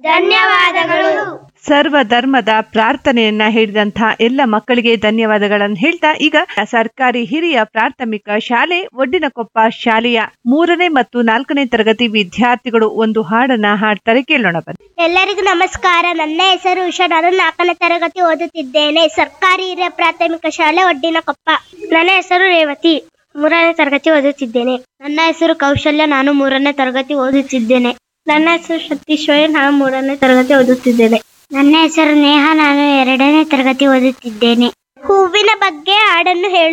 ಧನ್ಯವಾದಗಳು ಸರ್ವ ಧರ್ಮದ ಪ್ರಾರ್ಥನೆಯನ್ನ ಹೇಳಿದಂತ ಎಲ್ಲ ಮಕ್ಕಳಿಗೆ ಧನ್ಯವಾದಗಳನ್ನು ಹೇಳ್ತಾ ಈಗ ಸರ್ಕಾರಿ ಹಿರಿಯ ಪ್ರಾಥಮಿಕ ಶಾಲೆ ಒಡ್ಡಿನಕೊಪ್ಪ ಶಾಲೆಯ ಮೂರನೇ ಮತ್ತು ನಾಲ್ಕನೇ ತರಗತಿ ವಿದ್ಯಾರ್ಥಿಗಳು ಒಂದು ಹಾಡನ್ನ ಹಾಡ್ತಾರೆ ಕೇಳೋಣ ಬನ್ನಿ ಎಲ್ಲರಿಗೂ ನಮಸ್ಕಾರ ನನ್ನ ಹೆಸರು ಉಷಾ ನಾನು ನಾಲ್ಕನೇ ತರಗತಿ ಓದುತ್ತಿದ್ದೇನೆ ಸರ್ಕಾರಿ ಹಿರಿಯ ಪ್ರಾಥಮಿಕ ಶಾಲೆ ಒಡ್ಡಿನಕೊಪ್ಪ ನನ್ನ ಹೆಸರು ರೇವತಿ ಮೂರನೇ ತರಗತಿ ಓದುತ್ತಿದ್ದೇನೆ ನನ್ನ ಹೆಸರು ಕೌಶಲ್ಯ ನಾನು ಮೂರನೇ ತರಗತಿ ಓದುತ್ತಿದ್ದೇನೆ ನನ್ನ ಹೆಸರು ಸತೀಶ್ವರಿ ನಾನು ಮೂರನೇ ತರಗತಿ ಓದುತ್ತಿದ್ದೇನೆ ನನ್ನ ಹೆಸರು ನೇಹ ನಾನು ಎರಡನೇ ತರಗತಿ ಓದುತ್ತಿದ್ದೇನೆ ಹೂವಿನ ಬಗ್ಗೆ ಹಾಡನ್ನು ಹೇಳು